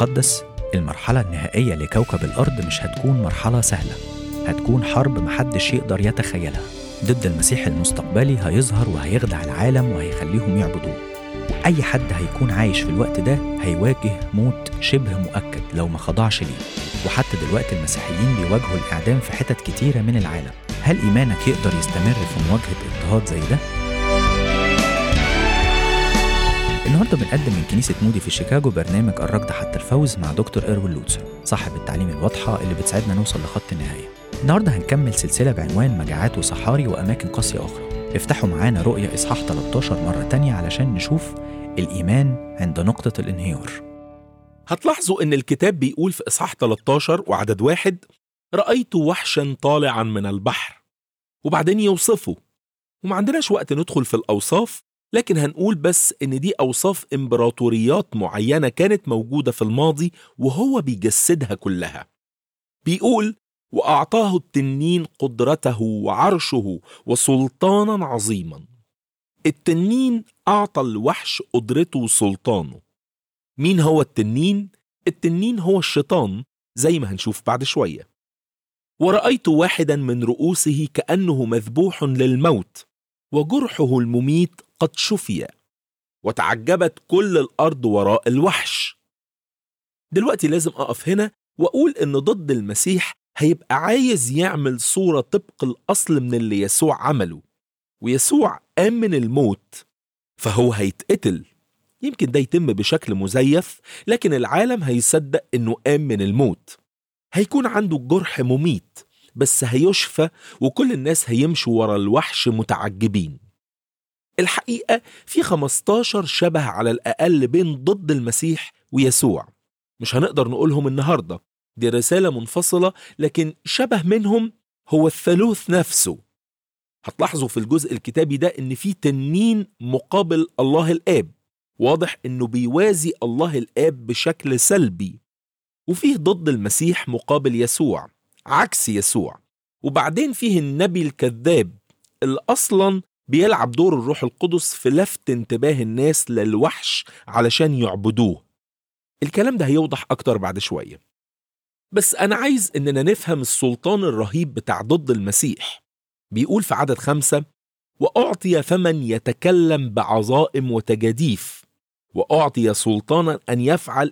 المقدس المرحلة النهائية لكوكب الأرض مش هتكون مرحلة سهلة هتكون حرب محدش يقدر يتخيلها ضد المسيح المستقبلي هيظهر وهيخدع العالم وهيخليهم يعبدوه وأي حد هيكون عايش في الوقت ده هيواجه موت شبه مؤكد لو ما خضعش ليه وحتى دلوقتي المسيحيين بيواجهوا الإعدام في حتت كتيرة من العالم هل إيمانك يقدر يستمر في مواجهة اضطهاد زي ده؟ النهارده بنقدم من كنيسة مودي في شيكاغو برنامج الركض حتى الفوز مع دكتور إروين لوتسر صاحب التعليم الواضحة اللي بتساعدنا نوصل لخط النهاية. النهارده هنكمل سلسلة بعنوان مجاعات وصحاري وأماكن قاسية أخرى. افتحوا معانا رؤية إصحاح 13 مرة تانية علشان نشوف الإيمان عند نقطة الانهيار. هتلاحظوا إن الكتاب بيقول في إصحاح 13 وعدد واحد رأيت وحشا طالعا من البحر وبعدين يوصفه وما عندناش وقت ندخل في الأوصاف لكن هنقول بس إن دي أوصاف إمبراطوريات معينة كانت موجودة في الماضي وهو بيجسدها كلها بيقول وأعطاه التنين قدرته وعرشه وسلطانا عظيما التنين أعطى الوحش قدرته وسلطانه مين هو التنين؟ التنين هو الشيطان زي ما هنشوف بعد شوية ورأيت واحدا من رؤوسه كأنه مذبوح للموت وجرحه المميت قد شفي وتعجبت كل الأرض وراء الوحش دلوقتي لازم أقف هنا وأقول إن ضد المسيح هيبقى عايز يعمل صورة طبق الأصل من اللي يسوع عمله ويسوع قام من الموت فهو هيتقتل يمكن ده يتم بشكل مزيف لكن العالم هيصدق إنه قام من الموت هيكون عنده جرح مميت بس هيشفى وكل الناس هيمشوا ورا الوحش متعجبين الحقيقة في 15 شبه على الأقل بين ضد المسيح ويسوع مش هنقدر نقولهم النهاردة دي رسالة منفصلة لكن شبه منهم هو الثالوث نفسه هتلاحظوا في الجزء الكتابي ده ان في تنين مقابل الله الآب واضح انه بيوازي الله الآب بشكل سلبي وفيه ضد المسيح مقابل يسوع عكس يسوع وبعدين فيه النبي الكذاب اللي أصلا بيلعب دور الروح القدس في لفت انتباه الناس للوحش علشان يعبدوه الكلام ده هيوضح أكتر بعد شوية بس أنا عايز إننا نفهم السلطان الرهيب بتاع ضد المسيح بيقول في عدد خمسة وأعطي فمن يتكلم بعظائم وتجاديف وأعطي سلطانا أن يفعل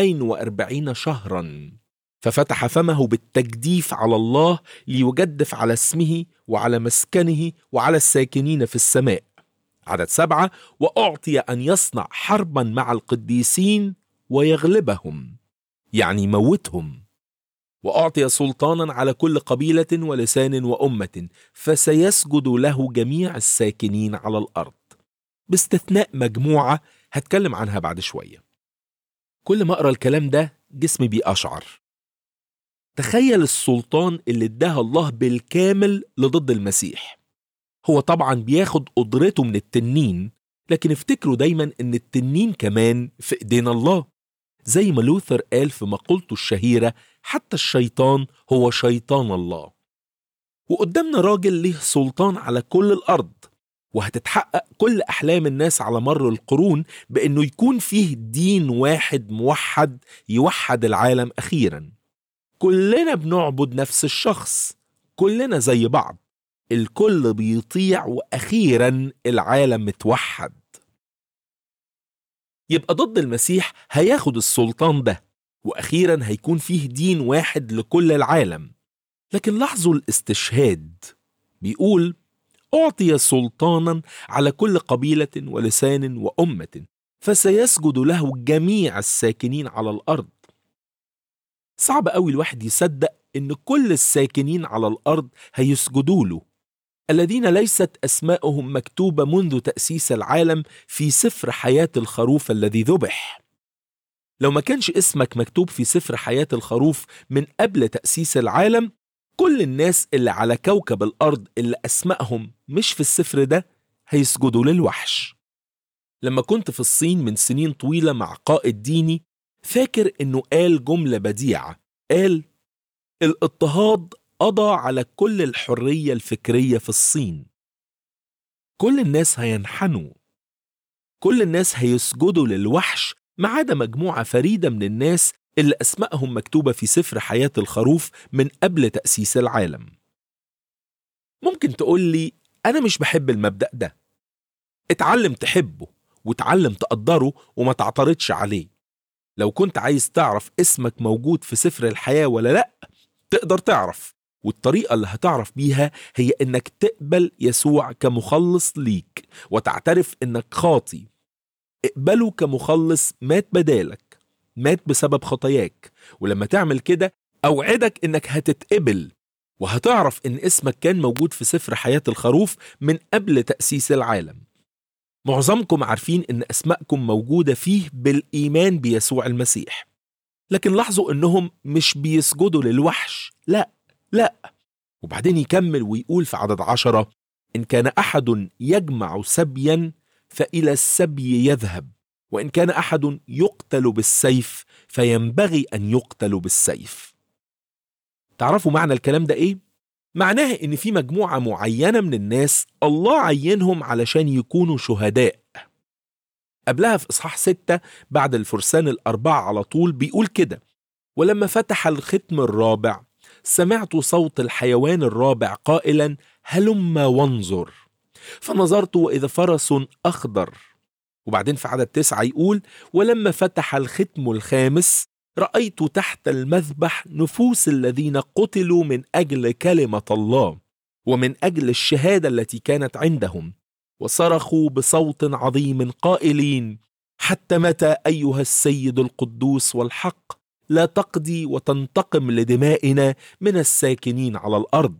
42 شهرا ففتح فمه بالتجديف على الله ليجدف على اسمه وعلى مسكنه وعلى الساكنين في السماء عدد سبعة وأعطي أن يصنع حربا مع القديسين ويغلبهم يعني يموتهم وأعطي سلطانا على كل قبيلة ولسان وأمة فسيسجد له جميع الساكنين على الأرض باستثناء مجموعة هتكلم عنها بعد شوية كل ما أقرأ الكلام ده جسمي بيقشعر تخيل السلطان اللي اداها الله بالكامل لضد المسيح هو طبعا بياخد قدرته من التنين لكن افتكروا دايما ان التنين كمان في ايدينا الله زي ما لوثر قال في مقولته الشهيرة حتى الشيطان هو شيطان الله وقدامنا راجل ليه سلطان على كل الأرض وهتتحقق كل أحلام الناس على مر القرون بأنه يكون فيه دين واحد موحد يوحد العالم أخيرا كلنا بنعبد نفس الشخص كلنا زي بعض الكل بيطيع وأخيرا العالم متوحد يبقى ضد المسيح هياخد السلطان ده وأخيرا هيكون فيه دين واحد لكل العالم لكن لاحظوا الاستشهاد بيقول أعطي سلطانا على كل قبيلة ولسان وأمة فسيسجد له جميع الساكنين على الأرض صعب قوي الواحد يصدق إن كل الساكنين على الأرض هيسجدوا له الذين ليست أسماءهم مكتوبة منذ تأسيس العالم في سفر حياة الخروف الذي ذبح لو ما كانش اسمك مكتوب في سفر حياة الخروف من قبل تأسيس العالم كل الناس اللي على كوكب الأرض اللي أسمائهم مش في السفر ده هيسجدوا للوحش لما كنت في الصين من سنين طويلة مع قائد ديني فاكر إنه قال جملة بديعة قال الاضطهاد قضى على كل الحرية الفكرية في الصين كل الناس هينحنوا كل الناس هيسجدوا للوحش ما عدا مجموعة فريدة من الناس اللي أسمائهم مكتوبة في سفر حياة الخروف من قبل تأسيس العالم ممكن تقول لي أنا مش بحب المبدأ ده اتعلم تحبه وتعلم تقدره وما تعترضش عليه لو كنت عايز تعرف اسمك موجود في سفر الحياة ولا لأ تقدر تعرف والطريقة اللي هتعرف بيها هي إنك تقبل يسوع كمخلص ليك وتعترف إنك خاطي اقبله كمخلص مات بدالك مات بسبب خطاياك ولما تعمل كده أوعدك إنك هتتقبل وهتعرف إن اسمك كان موجود في سفر حياة الخروف من قبل تأسيس العالم معظمكم عارفين إن أسماءكم موجودة فيه بالإيمان بيسوع المسيح لكن لاحظوا إنهم مش بيسجدوا للوحش لا لا وبعدين يكمل ويقول في عدد عشرة إن كان أحد يجمع سبيا فإلى السبي يذهب وإن كان أحد يقتل بالسيف فينبغي أن يقتل بالسيف تعرفوا معنى الكلام ده إيه؟ معناها إن في مجموعة معينة من الناس الله عينهم علشان يكونوا شهداء قبلها في إصحاح ستة بعد الفرسان الأربعة على طول بيقول كده ولما فتح الختم الرابع سمعت صوت الحيوان الرابع قائلا هلم وانظر فنظرت وإذا فرس أخضر وبعدين في عدد تسعة يقول ولما فتح الختم الخامس رأيت تحت المذبح نفوس الذين قتلوا من أجل كلمة الله ومن أجل الشهادة التي كانت عندهم وصرخوا بصوت عظيم قائلين حتى متى أيها السيد القدوس والحق لا تقضي وتنتقم لدمائنا من الساكنين على الأرض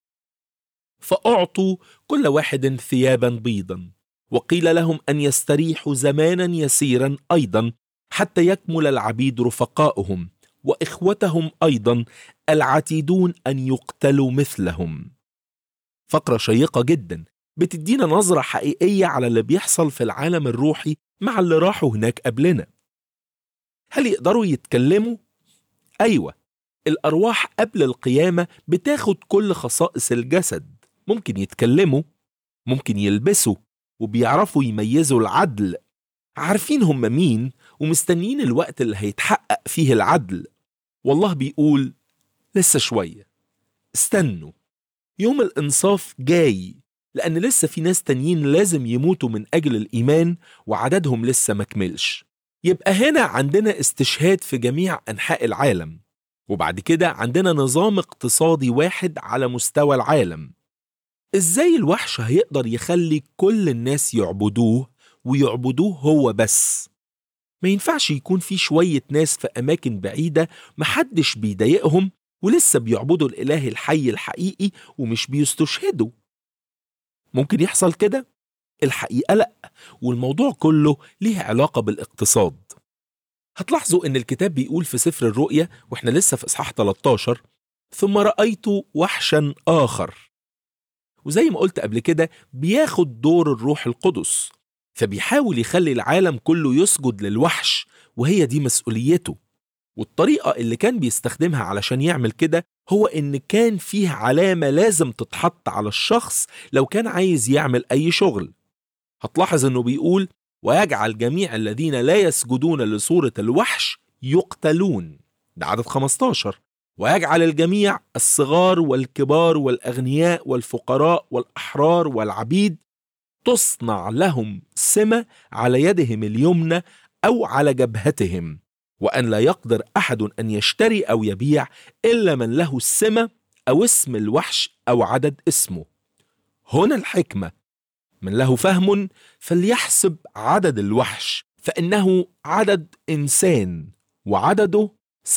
فأعطوا كل واحد ثيابا بيضا وقيل لهم أن يستريحوا زمانا يسيرا أيضا حتى يكمل العبيد رفقاؤهم واخوتهم ايضا العتيدون ان يقتلوا مثلهم فقره شيقه جدا بتدينا نظره حقيقيه على اللي بيحصل في العالم الروحي مع اللي راحوا هناك قبلنا هل يقدروا يتكلموا ايوه الارواح قبل القيامه بتاخد كل خصائص الجسد ممكن يتكلموا ممكن يلبسوا وبيعرفوا يميزوا العدل عارفين هم مين ومستنيين الوقت اللي هيتحقق فيه العدل والله بيقول لسه شوية استنوا يوم الإنصاف جاي لأن لسه في ناس تانيين لازم يموتوا من أجل الإيمان وعددهم لسه مكملش يبقى هنا عندنا استشهاد في جميع أنحاء العالم وبعد كده عندنا نظام اقتصادي واحد على مستوى العالم ازاي الوحش هيقدر يخلي كل الناس يعبدوه ويعبدوه هو بس ما ينفعش يكون في شوية ناس في أماكن بعيدة محدش بيضايقهم ولسه بيعبدوا الإله الحي الحقيقي ومش بيستشهدوا ممكن يحصل كده؟ الحقيقة لأ والموضوع كله ليه علاقة بالاقتصاد هتلاحظوا إن الكتاب بيقول في سفر الرؤيا وإحنا لسه في إصحاح 13 ثم رأيت وحشا آخر وزي ما قلت قبل كده بياخد دور الروح القدس فبيحاول يخلي العالم كله يسجد للوحش وهي دي مسؤوليته والطريقة اللي كان بيستخدمها علشان يعمل كده هو إن كان فيه علامة لازم تتحط على الشخص لو كان عايز يعمل أي شغل هتلاحظ إنه بيقول ويجعل جميع الذين لا يسجدون لصورة الوحش يقتلون ده عدد 15 ويجعل الجميع الصغار والكبار والأغنياء والفقراء والأحرار والعبيد تصنع لهم سمة على يدهم اليمنى أو على جبهتهم وأن لا يقدر أحد أن يشتري أو يبيع إلا من له السمة أو اسم الوحش أو عدد اسمه هنا الحكمة من له فهم فليحسب عدد الوحش فإنه عدد إنسان وعدده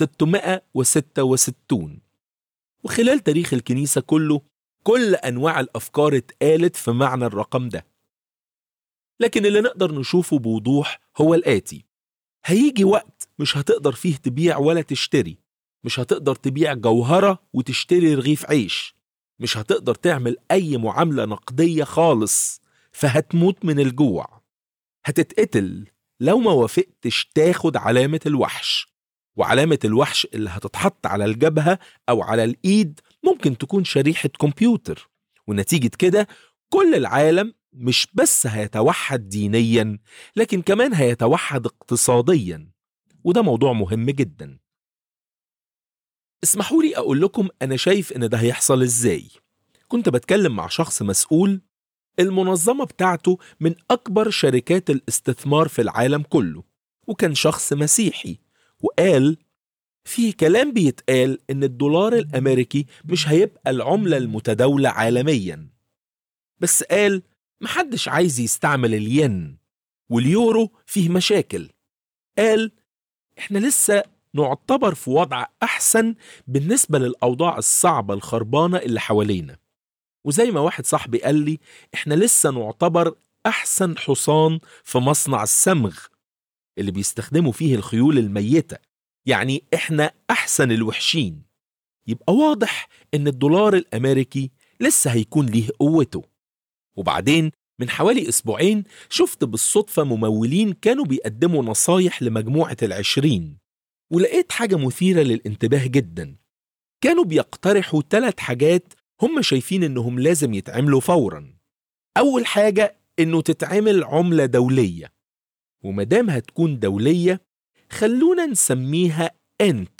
666 وخلال تاريخ الكنيسة كله كل أنواع الأفكار اتقالت في معنى الرقم ده لكن اللي نقدر نشوفه بوضوح هو الآتي هيجي وقت مش هتقدر فيه تبيع ولا تشتري مش هتقدر تبيع جوهرة وتشتري رغيف عيش مش هتقدر تعمل أي معاملة نقدية خالص فهتموت من الجوع هتتقتل لو ما وافقتش تاخد علامة الوحش وعلامة الوحش اللي هتتحط على الجبهة أو على الإيد ممكن تكون شريحة كمبيوتر ونتيجة كده كل العالم مش بس هيتوحد دينيا لكن كمان هيتوحد اقتصاديا وده موضوع مهم جدا اسمحوا لي أقول لكم أنا شايف إن ده هيحصل إزاي كنت بتكلم مع شخص مسؤول المنظمة بتاعته من أكبر شركات الاستثمار في العالم كله وكان شخص مسيحي وقال في كلام بيتقال إن الدولار الأمريكي مش هيبقى العملة المتداولة عالميا بس قال محدش عايز يستعمل الين واليورو فيه مشاكل قال احنا لسه نعتبر في وضع أحسن بالنسبة للأوضاع الصعبة الخربانة اللي حوالينا وزي ما واحد صاحبي قال لي احنا لسه نعتبر أحسن حصان في مصنع السمغ اللي بيستخدموا فيه الخيول الميتة يعني احنا أحسن الوحشين يبقى واضح ان الدولار الأمريكي لسه هيكون ليه قوته وبعدين من حوالي أسبوعين شفت بالصدفة ممولين كانوا بيقدموا نصايح لمجموعة العشرين ولقيت حاجة مثيرة للانتباه جدا كانوا بيقترحوا ثلاث حاجات هم شايفين انهم لازم يتعملوا فورا أول حاجة انه تتعمل عملة دولية ومدام هتكون دولية خلونا نسميها انت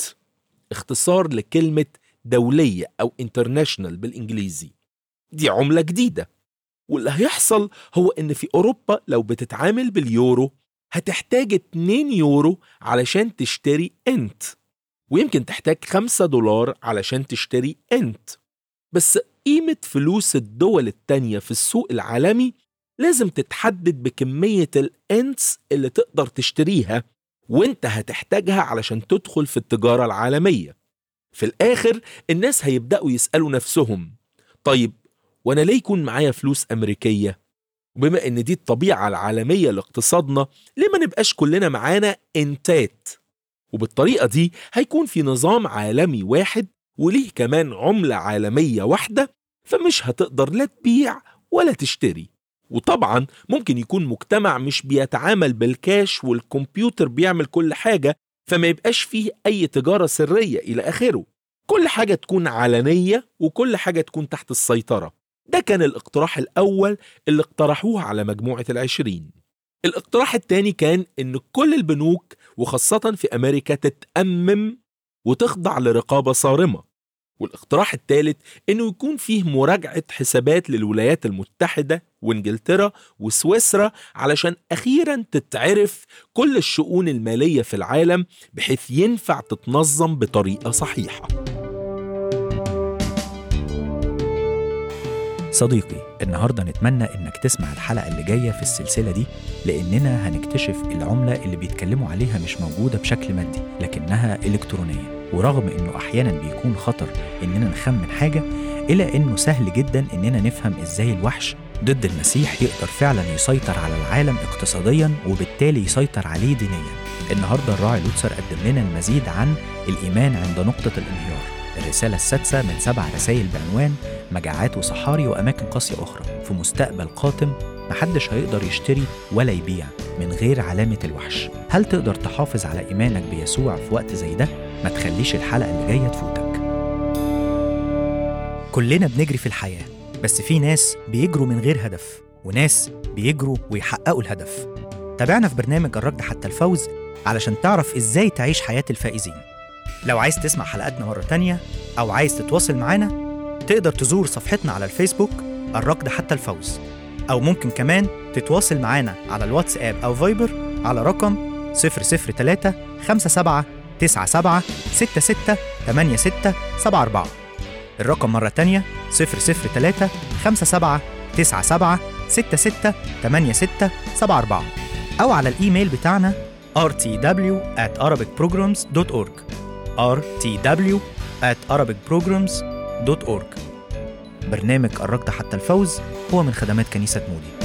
اختصار لكلمة دولية أو انترناشنال بالإنجليزي دي عملة جديدة واللي هيحصل هو إن في أوروبا لو بتتعامل باليورو هتحتاج 2 يورو علشان تشتري انت ويمكن تحتاج 5 دولار علشان تشتري انت بس قيمة فلوس الدول التانية في السوق العالمي لازم تتحدد بكمية الانتس اللي تقدر تشتريها وانت هتحتاجها علشان تدخل في التجارة العالمية في الآخر الناس هيبدأوا يسألوا نفسهم طيب وأنا ليه يكون معايا فلوس أمريكية؟ وبما إن دي الطبيعة العالمية لاقتصادنا ليه ما نبقاش كلنا معانا إنتات؟ وبالطريقة دي هيكون في نظام عالمي واحد وليه كمان عملة عالمية واحدة فمش هتقدر لا تبيع ولا تشتري وطبعا ممكن يكون مجتمع مش بيتعامل بالكاش والكمبيوتر بيعمل كل حاجة فما يبقاش فيه أي تجارة سرية إلى آخره كل حاجة تكون علنية وكل حاجة تكون تحت السيطرة ده كان الاقتراح الأول اللي اقترحوه على مجموعة العشرين الاقتراح التاني كان إن كل البنوك وخاصة في أمريكا تتأمم وتخضع لرقابة صارمة والاقتراح الثالث انه يكون فيه مراجعه حسابات للولايات المتحده وانجلترا وسويسرا علشان اخيرا تتعرف كل الشؤون الماليه في العالم بحيث ينفع تتنظم بطريقه صحيحه. صديقي النهاردة نتمنى إنك تسمع الحلقة اللي جاية في السلسلة دي لأننا هنكتشف العملة اللي بيتكلموا عليها مش موجودة بشكل مادي لكنها إلكترونية ورغم إنه أحيانا بيكون خطر إننا نخمن حاجة إلا إنه سهل جدا إننا نفهم إزاي الوحش ضد المسيح يقدر فعلا يسيطر على العالم اقتصاديا وبالتالي يسيطر عليه دينيا النهاردة الراعي لوتسر قدم لنا المزيد عن الإيمان عند نقطة الانهيار الرسالة السادسة من سبع رسائل بعنوان مجاعات وصحاري وأماكن قاسية أخرى في مستقبل قاتم محدش هيقدر يشتري ولا يبيع من غير علامة الوحش هل تقدر تحافظ على إيمانك بيسوع في وقت زي ده؟ ما تخليش الحلقة اللي جاية تفوتك كلنا بنجري في الحياة بس في ناس بيجروا من غير هدف وناس بيجروا ويحققوا الهدف تابعنا في برنامج الركض حتى الفوز علشان تعرف ازاي تعيش حياة الفائزين لو عايز تسمع حلقاتنا مرة تانية أو عايز تتواصل معانا تقدر تزور صفحتنا على الفيسبوك الركض حتى الفوز أو ممكن كمان تتواصل معانا على الواتساب أو فايبر على رقم 003 57 97 66 86 74 الرقم مرة تانية 003 57 97 66 86 74 أو على الإيميل بتاعنا rtw at arabicprograms.org rtw at arabicprograms.org برنامج الركض حتى الفوز هو من خدمات كنيسة مودي